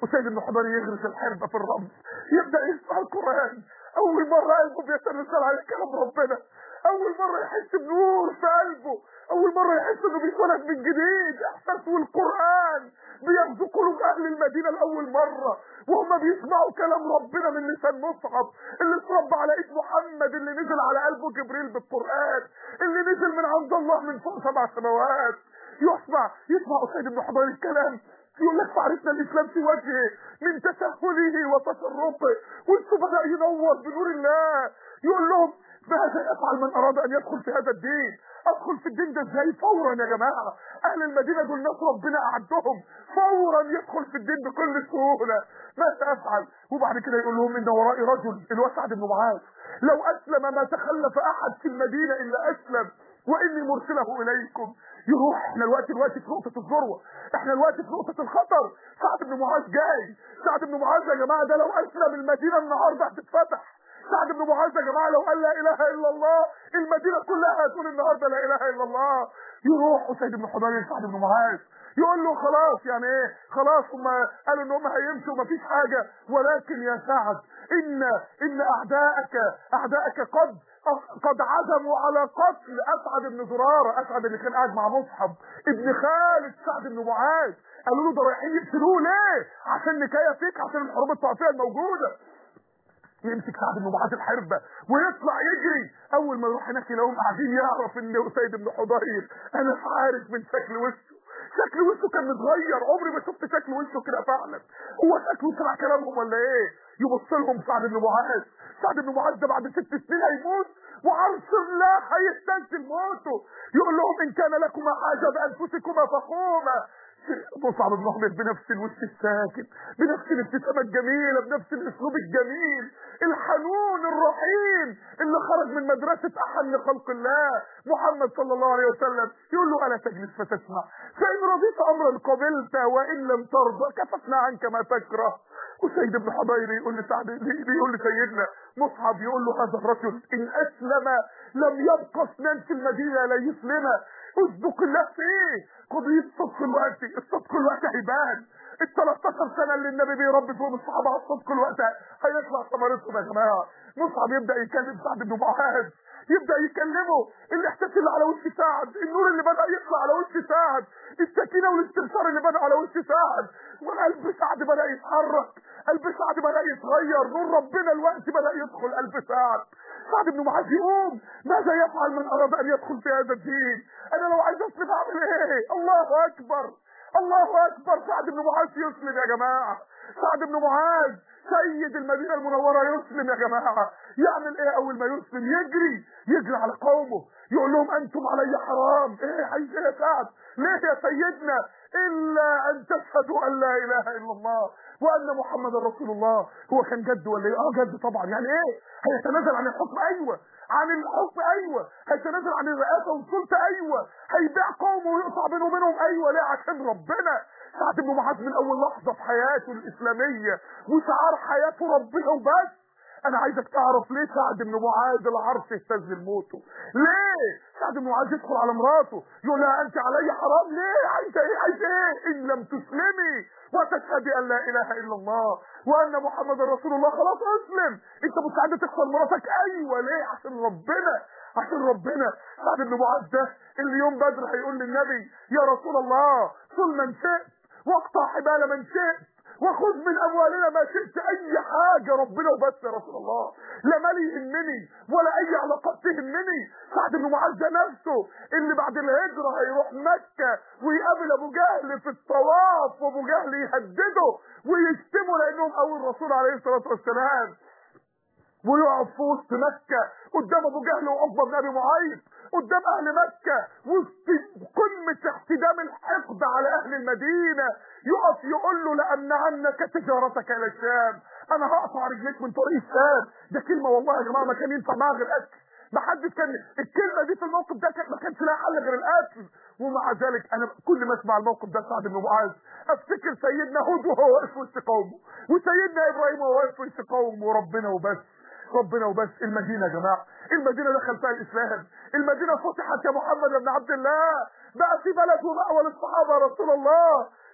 وسيد بن حضير يغرس الحربة في الرمل يبدأ يسمع القرآن أول مرة قلبه بيتنزل على كلام ربنا أول مرة يحس بنور في قلبه أول مرة يحس إنه بيتولد من جديد إحساسه القرآن بيغزو قلوب أهل المدينة لأول مرة وهم بيسمعوا كلام ربنا من لسان مصعب اللي اتربى على ايد محمد اللي نزل على قلبه جبريل بالقرآن اللي نزل من عند الله من فوق سبع سماوات يسمع يسمع أسيد بن حضير الكلام يقول لك فعرفنا الاسلام في وجهه من تسهله وتشرفه وانتو بدا ينور بنور الله يقول لهم ماذا يفعل من اراد ان يدخل في هذا الدين ادخل في الدين ده ازاي فورا يا جماعه اهل المدينه دول ناس ربنا اعدهم فورا يدخل في الدين بكل سهوله ماذا افعل وبعد كده يقول لهم ان ورائي رجل اللي هو سعد بن معاذ لو اسلم ما تخلف احد في المدينه الا اسلم واني مرسله اليكم يروح احنا الوقت الوقت في نقطة الذروة احنا الوقت في نقطة الخطر سعد بن معاذ جاي سعد بن معاذ يا جماعة ده لو اسلم المدينة النهاردة هتتفتح سعد بن معاذ يا جماعة لو قال لا اله الا الله المدينة كلها هتقول النهاردة لا اله الا الله يروح وسيد بن حضير سعد بن معاذ يقول له خلاص يعني ايه خلاص هم قالوا ان هم هيمشوا مفيش حاجة ولكن يا سعد ان ان اعداءك اعداءك قد قد عزموا على قتل اسعد بن زرارة اسعد اللي كان قاعد مع مصحب ابن خالد سعد بن معاذ قالوا له ده رايحين يقتلوه ليه عشان نكايه فيك عشان الحروب الطائفيه الموجوده يمسك سعد بن معاذ الحربة ويطلع يجري اول ما يروح هناك يلاقيهم قاعدين يعرف ان سيد بن حضير انا عارف من شكل وشه شكل وشه كان متغير عمري ما شفت شكل وشه كده فعلا هو شكله سمع كلامهم ولا ايه يبص لهم سعد بن معاذ سعد بن معاذ ده بعد ست سنين هيموت وعرش الله هيستنزل موته يقول لهم ان كان لكما حاجه بانفسكما فقوما مصعب بن عمر بنفس الوش الساكن بنفس الابتسامة الجميلة بنفس الاسلوب الجميل الحنون الرحيم اللي خرج من مدرسة احن خلق الله محمد صلى الله عليه وسلم يقول له الا تجلس فتسمع فان رضيت امرا قبلت وان لم ترضى كففنا عنك ما تكره وسيد بن حضير يقول لسعد يقول لسيدنا مصعب يقول له هذا الرجل ان اسلم لم يبقى اثنان في المدينه لا يسلم اصدق الله فيه قضيه صدق الوقت الصدق الوقت هيبان ال 13 سنه اللي النبي بيربي فيهم الصحابه على الصدق الوقت هيطلع ثمرتهم يا جماعه مصعب يبدا يكلم سعد بن معاذ يبدا يكلمه الاحساس اللي على وش سعد النور اللي بدا يطلع على وش سعد السكينه والاستبشار اللي بدا على وش سعد وقلب سعد بدا يتحرك قلب سعد بدا يتغير نور ربنا الوقت بدا يدخل قلب سعد سعد بن معاذ يقوم ماذا يفعل من اراد ان يدخل في هذا الدين انا لو عايز اسلم اعمل ايه الله اكبر الله اكبر سعد بن معاذ يسلم يا جماعه سعد بن معاذ سيد المدينه المنوره يسلم يا جماعه يعمل ايه اول ما يسلم يجري يجري على قومه يقول لهم انتم علي حرام ايه عايز ايه يا سعد ليه يا سيدنا الا ان تشهدوا ان لا اله الا الله وان محمد رسول الله هو كان جد ولا ايه اه جد طبعا يعني ايه هيتنازل عن الحكم ايوه عن الحكم ايوه هيتنازل عن الرئاسه والسلطه ايوه هيبيع قومه ويقطع بينه وبينهم ايوه ليه عشان ربنا سعد بن معاذ من اول لحظه في حياته الاسلاميه وشعار حياته ربنا وبس انا عايزك تعرف ليه سعد بن معاذ العرش اهتز لموته ليه سعد بن معاذ يدخل على مراته يقول لها انت علي حرام ليه عايزه ايه عايزه ايه ان لم تسلمي وتشهدي ان لا اله الا الله وان محمد رسول الله خلاص اسلم انت مستعد تخسر مراتك ايوه ليه عشان ربنا عشان ربنا سعد بن معاذ ده اللي يوم بدر هيقول للنبي يا رسول الله صل من شئت واقطع حبال من شئت وخذ من اموالنا ما شئت اي حاجة ربنا وبس يا رسول الله لا مالي يهمني ولا اي علاقات تهمني سعد بن معاذ ده نفسه اللي بعد الهجرة هيروح مكة ويقابل ابو جهل في الطواف وابو جهل يهدده ويشتمه لانهم اول الرسول عليه الصلاة والسلام ويقف في وسط مكة قدام ابو جهل وعقبة بن ابي معيط قدام اهل مكة وسط قمة احتدام الحقد على اهل المدينة يقف يقول له لان عنك تجارتك الى الشام انا هقطع رجليك من طريق الشام ده كلمة والله يا جماعة ما كان ينفع معاها غير قتل ما حدش كان الكلمة دي في الموقف ده كان ما كانش لها حل غير القتل ومع ذلك انا كل ما اسمع الموقف ده سعد بن معاذ افتكر سيدنا هود وهو واقف وسط قومه وسيدنا ابراهيم وهو واقف وسط قومه وربنا وبس ربنا وبس المدينة يا جماعة المدينة دخل فيها الإسلام المدينة فتحت يا محمد بن عبد الله بقى في بلد ومأوى للصحابة يا رسول الله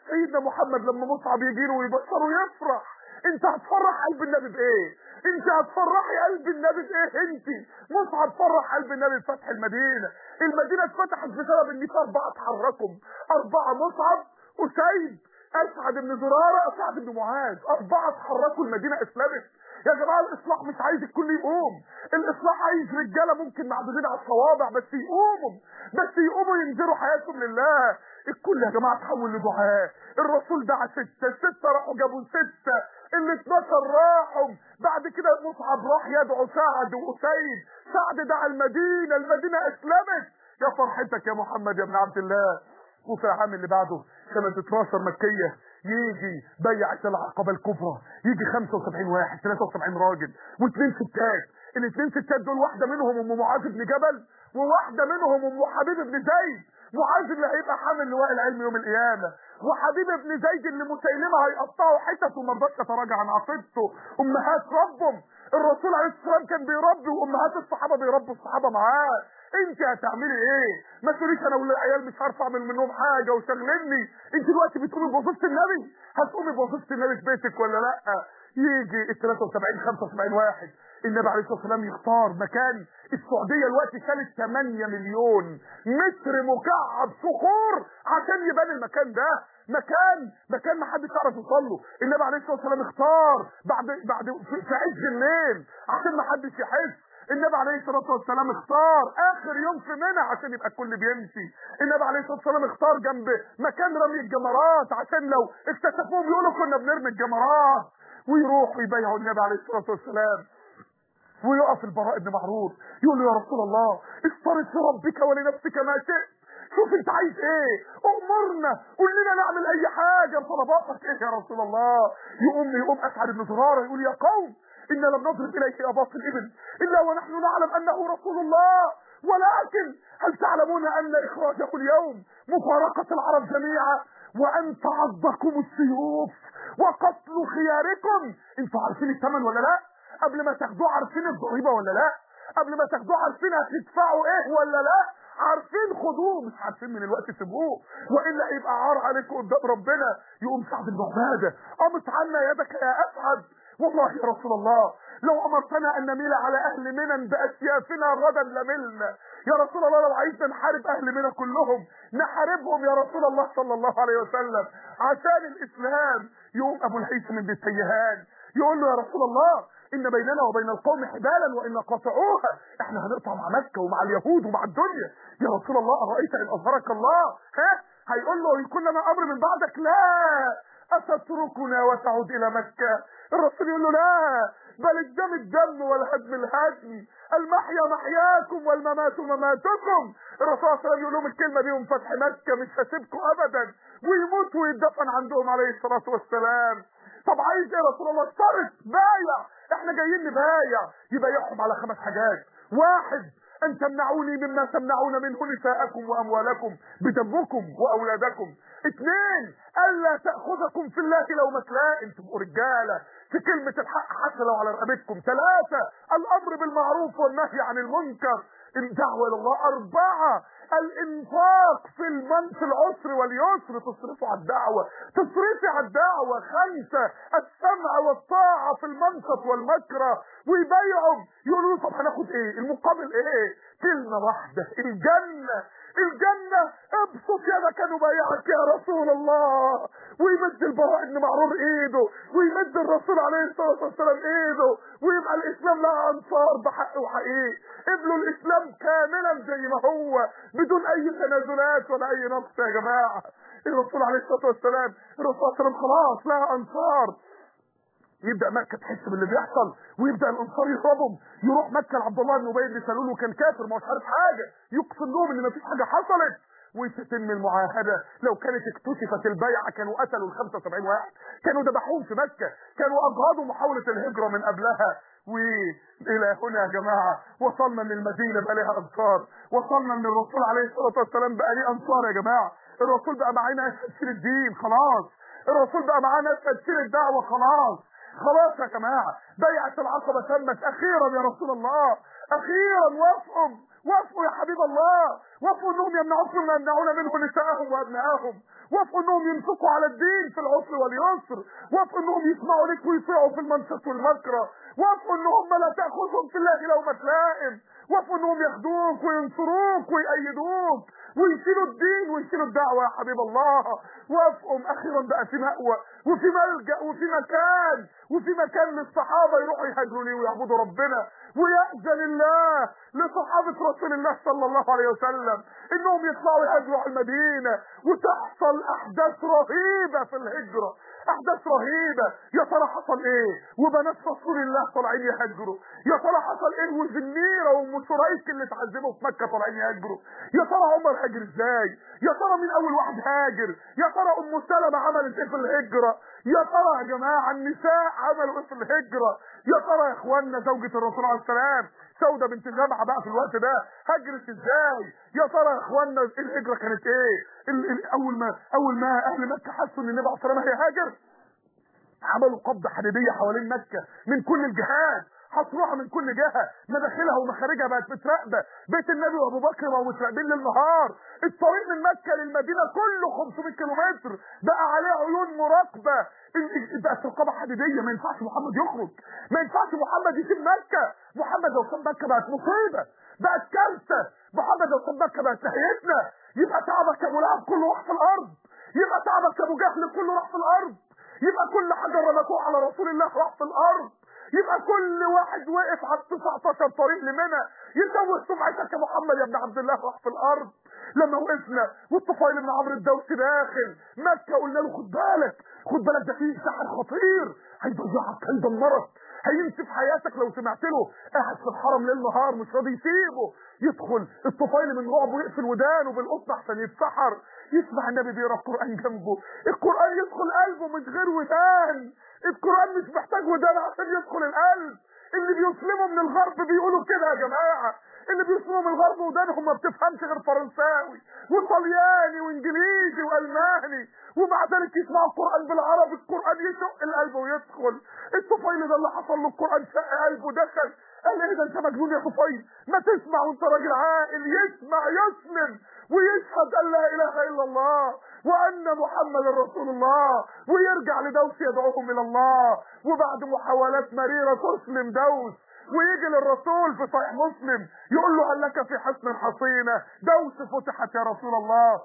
سيدنا محمد لما مصعب يجي له ويبشره يفرح انت هتفرح قلب النبي بايه انت هتفرحي قلب النبي بايه انت مصعب فرح قلب النبي بفتح المدينه المدينه اتفتحت بسبب ان في اربعه اتحركوا اربعه مصعب اسيد اسعد بن زراره اسعد بن معاذ اربعه اتحركوا المدينه اسلمت يا جماعه الاصلاح مش عايز الكل يقوم الاصلاح عايز رجاله ممكن معدودين على الصوابع بس يقوموا بس يقوموا ينذروا حياتهم لله الكل يا جماعه تحول لدعاء الرسول دعا سته السته راحوا جابوا سته ال 12 راحوا بعد كده مصعب راح يدعو سعد واسيد سعد دعا المدينه المدينه اسلمت يا فرحتك يا محمد يا ابن عبد الله وفي العام اللي بعده سنة 12 مكية يجي بيعة العقبة الكبرى يجي 75 واحد 73 راجل واثنين ستات الاثنين ستات دول واحدة منهم ام معاذ بن جبل وواحدة منهم ام حبيب بن زيد معاذ اللي هيبقى حامل لواء العلم يوم القيامة وحبيب بن زيد اللي مسيلمة هيقطعوا حتت وما رضاش يتراجع عن عقيدته امهات ربهم الرسول عليه الصلاه والسلام كان بيربي وامهات الصحابه بيربوا الصحابه معاه انت هتعملي ايه ما تقوليش انا والعيال مش عارف اعمل منهم حاجه وشغلني انت دلوقتي بتقومي بوظيفه النبي هتقومي بوظيفه النبي في بيتك ولا لا يجي ال 73 75 واحد النبي عليه الصلاه والسلام يختار مكان السعوديه دلوقتي كانت 8 مليون متر مكعب صخور عشان يبان المكان ده مكان مكان ما حدش يعرف يوصل له النبي عليه الصلاه والسلام اختار بعد بعد في في عز الليل عشان ما حدش يحس النبي عليه الصلاه والسلام اختار اخر يوم في منى عشان يبقى الكل بيمشي النبي عليه الصلاه والسلام اختار جنب مكان رمي الجمرات عشان لو اكتشفوهم يقولوا كنا بنرمي الجمرات ويروحوا يبايعوا النبي عليه الصلاه والسلام ويقف البراء بن معروف يقول له يا رسول الله افترض في ربك ولنفسك ما شئت شوف انت عايز ايه امرنا قول لنا نعمل اي حاجه طلباتك ايه يا رسول الله يقوم يقوم اسعد بن زراره يقول يا قوم إن لم نضرب إليه أباط الإبل إلا ونحن نعلم أنه رسول الله ولكن هل تعلمون أن إخراجه اليوم مفارقة العرب جميعا وأن تعضكم السيوف وقتل خياركم انتوا عارفين الثمن ولا لا قبل ما تاخدوه عارفين الضريبة ولا لا قبل ما تاخدوه عارفين هتدفعوا ايه ولا لا عارفين خدوه مش عارفين من الوقت سيبوه والا هيبقى عار عليكم قدام ربنا يقوم سعد بن عباده قامت عنا يدك يا اسعد والله يا رسول الله لو امرتنا ان نميل على اهل منى باسيافنا غدا لملنا يا رسول الله لو عايزنا نحارب اهل منى كلهم نحاربهم يا رسول الله صلى الله عليه وسلم عشان الاسلام يقوم ابو الهيثم بن التيهان يقول له يا رسول الله ان بيننا وبين القوم حبالا وان قطعوها احنا هنقطع مع مكه ومع اليهود ومع الدنيا يا رسول الله ارايت ان اظهرك الله ها هيقول له يكون لنا امر من بعدك لا أتتركنا وتعود إلى مكة الرسول يقول له لا بل الدم الدم والهدم الهدم المحيا محياكم والممات مماتكم الرسول صلى الله عليه وسلم يقول لهم الكلمة دي من فتح مكة مش هسيبكم أبدا ويموت ويدفن عندهم عليه الصلاة والسلام طب عايز ايه يا رسول الله اشترط بايع احنا جايين نبايع يبايعهم على خمس حاجات واحد ان تمنعوني مما تمنعون منه نساءكم واموالكم بدمكم واولادكم اثنين الا تاخذكم في الله لو مسلاء تبقوا رجاله في كلمه الحق حتى لو على رقبتكم ثلاثه الامر بالمعروف والنهي عن المنكر الدعوه الى الله اربعه الانفاق في المن في العسر واليسر تصرفوا على الدعوه تصرفي على الدعوه خمسه السمع والطاعه في المنصت والمكره ويبايعوا يقولوا له طب هناخد ايه المقابل ايه كلمه واحده الجنه الجنة ابسط يدك نبايعك يا رسول الله ويمد البراء بن معرور ايده ويمد الرسول عليه الصلاة والسلام ايده ويبقى الاسلام له انصار بحق وحقيقي قبلوا الاسلام كاملا زي ما هو بدون اي تنازلات ولا اي نقص يا جماعة الرسول عليه الصلاة والسلام الرسول عليه الصلاة والسلام خلاص لها انصار يبدا مكه تحس باللي بيحصل ويبدا الانصار يهربهم يروح مكه لعبد الله بن ابي بن سلول وكان كافر ما هوش عارف حاجه يقسم لهم ان مفيش حاجه حصلت وتتم المعاهده لو كانت اكتشفت البيعه كانوا قتلوا ال 75 واحد كانوا ذبحوهم في مكه كانوا اجهضوا محاوله الهجره من قبلها والى هنا يا جماعه وصلنا من المدينه بقى لها انصار وصلنا من الرسول عليه الصلاه والسلام بقى ليه انصار يا جماعه الرسول بقى معانا تفسير الدين خلاص الرسول بقى معانا تفسير الدعوه خلاص خلاص يا جماعة بيعة العقبة تمت أخيرا يا رسول الله أخيرا وافهم وافقوا يا حبيب الله وافقوا انهم يمنعوكم ما يمنعون منه نساءهم وابنائهم وافقوا انهم ينفقوا على الدين في العسر واليسر وافقوا انهم يسمعوا لك ويطيعوا في المنشط والمكره وافقوا ان هم لا تاخذهم في الله لومة لائم وافقوا انهم ياخدوك وينصروك ويأيدوك ويشيلوا الدين ويشيلوا الدعوة يا حبيب الله وافقهم اخيرا بقى في مأوى وفي ملجأ وفي مكان وفي مكان للصحابة يروحوا يهاجروا ليه ويعبدوا ربنا ويأذن الله لصحابة رسول الله صلى الله عليه وسلم انهم يطلعوا يهاجروا على المدينة وتحصل احداث رهيبة في الهجرة احداث رهيبة يا ترى حصل ايه وبنات رسول الله طالعين يهاجروا يا ترى حصل ايه وزنيرة وام شريك اللي اتعذبوا في مكة طالعين يهاجروا يا ترى عمر هاجر ازاي يا ترى مين اول واحد هاجر يا ترى ام سلمة عملت ايه في الهجرة يا ترى يا جماعة النساء عملوا ايه في الهجرة يا ترى يا اخوانا زوجة الرسول عليه السلام سودة بنت الجامعة بقى في الوقت ده هجرت ازاي يا ترى يا اخوانا الهجرة كانت ايه ال ال اول ما اول ما اهل مكة حسوا ان النبي عليه الصلاة والسلام هيهاجر عملوا قبضة حديدية حوالين مكة من كل الجهات حصروها من كل جهة مداخلها ومخارجها بقت متراقبة بيت النبي وابو بكر بقوا متراقبين للنهار الطريق من مكة للمدينة كله 500 كيلومتر بقى عليه عيون مراقبة بقت رقابة حديدية ما ينفعش محمد يخرج ما ينفعش محمد يسيب مكة محمد لو ساب مكة بقت مصيبة بقت كارثة محمد لو ساب مكة بقت نهايتنا يبقى تعبك يا ابو لهب كله راح في الارض يبقى تعبك يا ابو جهل كله راح في الارض يبقى كل حاجة رمتوه على رسول الله راح في الارض يبقى كل واحد وقف على 19 طريق لمنى يسوي سمعتك يا محمد يا ابن عبد الله راح في الارض لما وقفنا والطفيل بن عمرو الدوسي داخل مكه قلنا له خد بالك خد بالك ده فيه ساحر خطير هيضيعك هيدمرك هيمشي في حياتك لو سمعت له قاعد في الحرم ليل نهار مش راضي يسيبه يدخل الطفيل من رعبه يقفل ودانه بالقطن عشان يتسحر يسمع النبي بيقرا القران جنبه القران يدخل قلبه من غير ودان القران مش محتاج ودان عشان يدخل القلب اللي بيسلموا من الغرب بيقولوا كده يا جماعه اللي بيسمعوا من الغرب ودانهم ما بتفهمش غير فرنساوي وطلياني وانجليزي والماني ومع ذلك يسمعوا القران بالعربي القران يشق القلب ويدخل الطفيل ده اللي حصل له القران شق قلبه دخل قال ايه ده انت مجنون يا طفيل ما تسمع وانت راجل عاقل يسمع يسلم ويشهد ان لا اله الا الله وان محمد رسول الله ويرجع لدوس يدعوهم الى الله وبعد محاولات مريره تسلم دوس ويجي للرسول في صحيح مسلم يقول له هل لك في حصن حصينه دوس فتحت يا رسول الله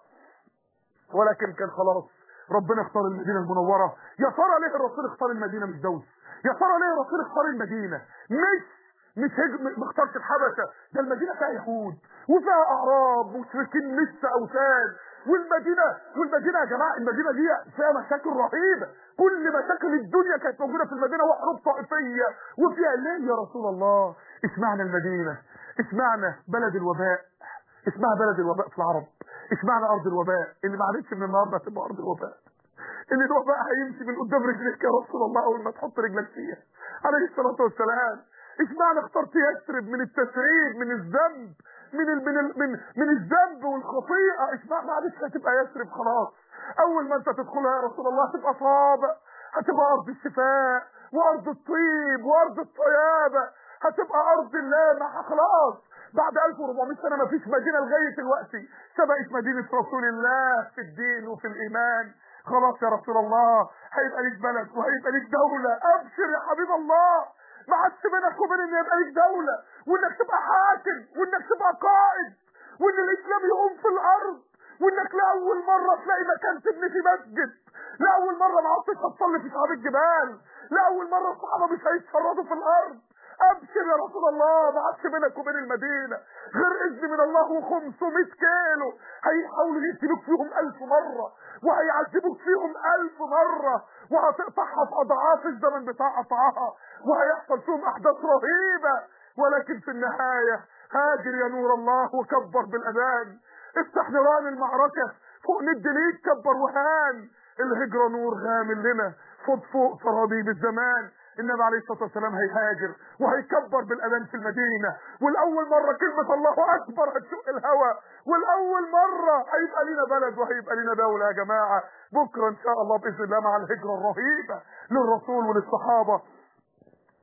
ولكن كان خلاص ربنا اختار المدينه المنوره يا ترى ليه الرسول اختار المدينه مش دوس يا ترى ليه الرسول اختار المدينه مش مش هج... ما اختارش الحبشه ده المدينه فيها يهود وفيها اعراب مشركين لسه اوثان والمدينه والمدينه يا جماعه المدينه دي فيها مشاكل رهيبه كل مشاكل الدنيا كانت موجوده في المدينه وحروب طائفيه وفيها ليه يا رسول الله اشمعنى المدينه اشمعنى بلد الوباء اسمها بلد الوباء في العرب اشمعنى ارض الوباء اللي ما عادتش من النهارده هتبقى ارض الوباء اللي الوباء هيمشي من قدام رجلك يا رسول الله اول ما تحط رجلك فيها عليه الصلاه والسلام اشمعنى اخترت يثرب من التسريب من الذنب من ال من ال من من الذنب والخطيئه اشمعنى ما عادتش هتبقى يثرب خلاص اول ما انت تدخلها يا رسول الله هتبقى صابع هتبقى ارض الشفاء وارض الطيب وارض الطيابه هتبقى ارض اللامع خلاص بعد 1400 سنه ما فيش مدينه لغايه دلوقتي سبقت مدينه رسول الله في الدين وفي الايمان خلاص يا رسول الله هيبقى ليك بلد وهيبقى ليك دوله ابشر يا حبيب الله ما عادش بينك وبين ان يبقى ليك دوله وانك تبقى حاكم وانك تبقى قائد وان الاسلام يقوم في الارض وانك لاول مره تلاقي مكان تبني في مسجد لاول مره ما عدتش هتصلي في شعاب الجبال لاول مره الصحابه مش هيتفرجوا في الارض ابشر يا رسول الله ما عادش بينك وبين المدينه غير اذن من الله و500 كيلو هيحاولوا يقتلوك فيهم ألف مره وهيعذبوك فيهم ألف مره وهتقطعها في اضعاف الزمن بتاع قطعها وهيحصل فيهم احداث رهيبه ولكن في النهايه هاجر يا نور الله وكبر بالاذان افتح نيران المعركه فوق ند ليك كبر وهان الهجره نور غامل لنا فوق فوق صرابيب الزمان النبي عليه الصلاه والسلام هيهاجر وهيكبر بالاذان في المدينه والاول مره كلمه الله اكبر هتشق الهوى والاول مره هيبقى لنا بلد وهيبقى لنا دوله يا جماعه بكره ان شاء الله باذن الله مع الهجره الرهيبه للرسول وللصحابه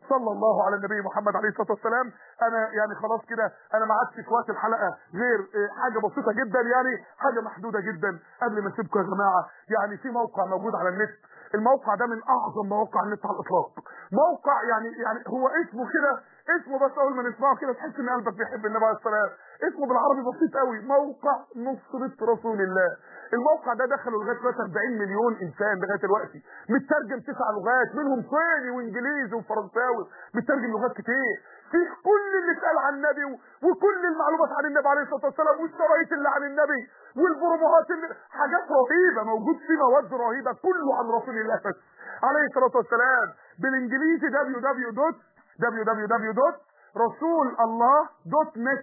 صلى الله على النبي محمد عليه الصلاه والسلام انا يعني خلاص كده انا ما عادش في وقت الحلقه غير حاجه بسيطه جدا يعني حاجه محدوده جدا قبل ما اسيبكم يا جماعه يعني في موقع موجود على النت الموقع ده من اعظم مواقع النت على الاطلاق موقع يعني يعني هو اسمه كده اسمه بس اول ما نسمعه كده تحس ان قلبك بيحب النبي عليه السلام اسمه بالعربي بسيط قوي موقع نصرة رسول الله الموقع ده دخلوا لغايه دلوقتي 40 مليون انسان لغايه دلوقتي مترجم تسع لغات منهم صيني وانجليزي وفرنساوي مترجم لغات كتير فيه كل اللي اتقال عن النبي وكل المعلومات عن النبي عليه الصلاه والسلام والشرايط اللي عن النبي والبروموهات اللي حاجات رهيبه موجود فيه مواد رهيبه كله عن رسول الله بس عليه الصلاه والسلام بالانجليزي www www.rasulallah.net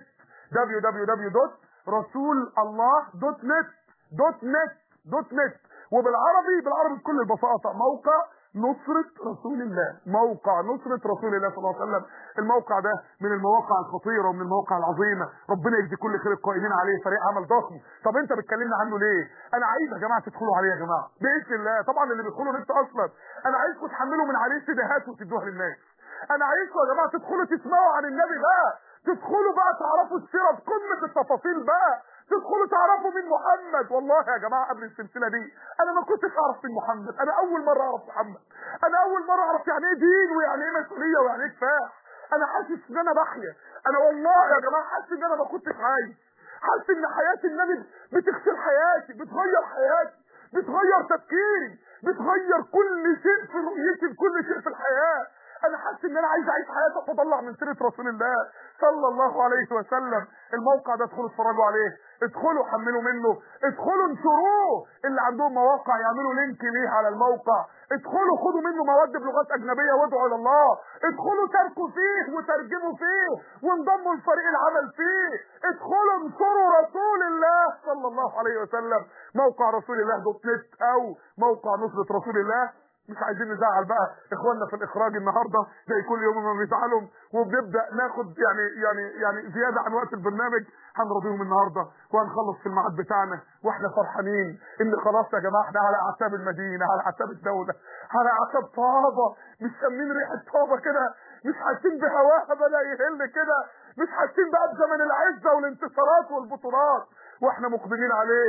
www.rasulallah.net دوت نت دوت نت وبالعربي بالعربي بكل البساطة موقع نصرة رسول الله موقع نصرة رسول الله صلى الله عليه وسلم الموقع ده من المواقع الخطيرة ومن المواقع العظيمة ربنا يجزي كل خير القائمين عليه فريق عمل ضخم طب انت بتكلمنا عنه ليه انا عايز يا جماعة تدخلوا عليه يا جماعة باذن الله طبعا اللي بيدخلوا نت اصلا انا عايزكم تحملوا من عليه سيديهات وتدوها للناس انا عايزكم يا جماعة تدخلوا تسمعوا عن النبي بقى تدخلوا بقى تعرفوا السيرة بقمة التفاصيل بقى تدخلوا تعرفوا مين محمد والله يا جماعه قبل السلسله دي انا ما كنتش اعرف مين محمد انا اول مره اعرف محمد انا اول مره اعرف يعني ايه دين ويعني ايه مسؤوليه ويعني ايه كفاح انا حاسس ان انا بحيا انا والله يا جماعه حاسس ان انا ما كنتش عايش حاسس ان حياه النبي بتغسل حياتي بتغير حياتي بتغير تفكيري بتغير كل شيء في رؤيتي لكل شيء في الحياه انا حاسس ان انا عايز اعيش حياتي اتطلع من سيره رسول الله صلى الله عليه وسلم الموقع ده ادخلوا اتفرجوا عليه ادخلوا حملوا منه ادخلوا انشروه اللي عندهم مواقع يعملوا لينك ليه على الموقع ادخلوا خدوا منه مواد بلغات اجنبيه وادعوا الى الله ادخلوا شاركوا فيه وترجموا فيه وانضموا لفريق العمل فيه ادخلوا انصروا رسول الله صلى الله عليه وسلم موقع رسول الله دوت نت او موقع نصرة رسول الله مش عايزين نزعل بقى اخواننا في الاخراج النهارده زي كل يوم ما بيزعلوا وبنبدا ناخد يعني يعني يعني زياده عن وقت البرنامج هنرضيهم النهارده وهنخلص في الميعاد بتاعنا واحنا فرحانين ان خلاص يا جماعه احنا على اعتاب المدينه على اعتاب الدوله على اعتاب طابه مش شامين ريحه طابه كده مش حاسين بهواها بدا يهل كده مش حاسين بقى بزمن العزه والانتصارات والبطولات واحنا مقبلين عليه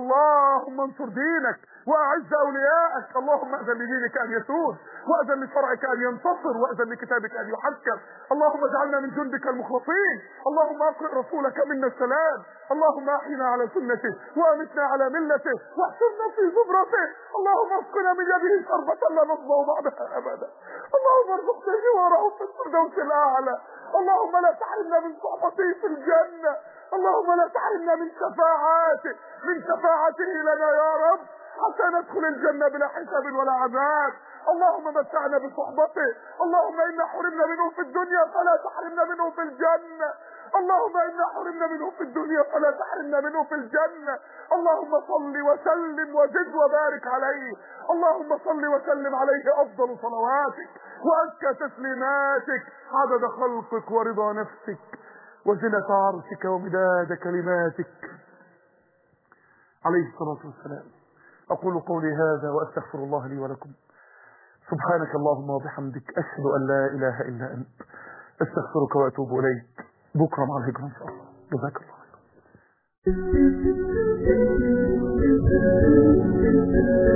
اللهم انصر دينك واعز اولياءك اللهم اذن لدينك ان يسود واذن لشرعك ان ينتصر واذن لكتابك ان يحكم اللهم اجعلنا من جندك المخلصين اللهم اقرئ رسولك منا السلام اللهم احينا على سنته وامتنا على ملته واحشرنا في زمرته اللهم اسقنا من يده شربة لا نصبه بعدها ابدا اللهم ارزقنا جواره في الفردوس الاعلى اللهم لا تحرمنا من صحبته في الجنه اللهم لا تحرمنا من شفاعاته من شفاعته لنا يا رب حتى ندخل الجنة بلا حساب ولا عذاب اللهم متعنا بصحبته اللهم إنا حرمنا منه في الدنيا فلا تحرمنا منه في الجنة اللهم إنا حرمنا منه في الدنيا فلا تحرمنا منه في الجنة اللهم صل وسلم وزد وبارك عليه اللهم صل وسلم عليه أفضل صلواتك وأزكى تسليماتك عدد خلقك ورضا نفسك وزنة عرشك ومداد كلماتك عليه الصلاة والسلام أقول قولي هذا وأستغفر الله لي ولكم سبحانك اللهم وبحمدك أشهد أن لا إله إلا أنت أستغفرك وأتوب إليك بكرة مع الهجرة إن شاء الله جزاك الله خير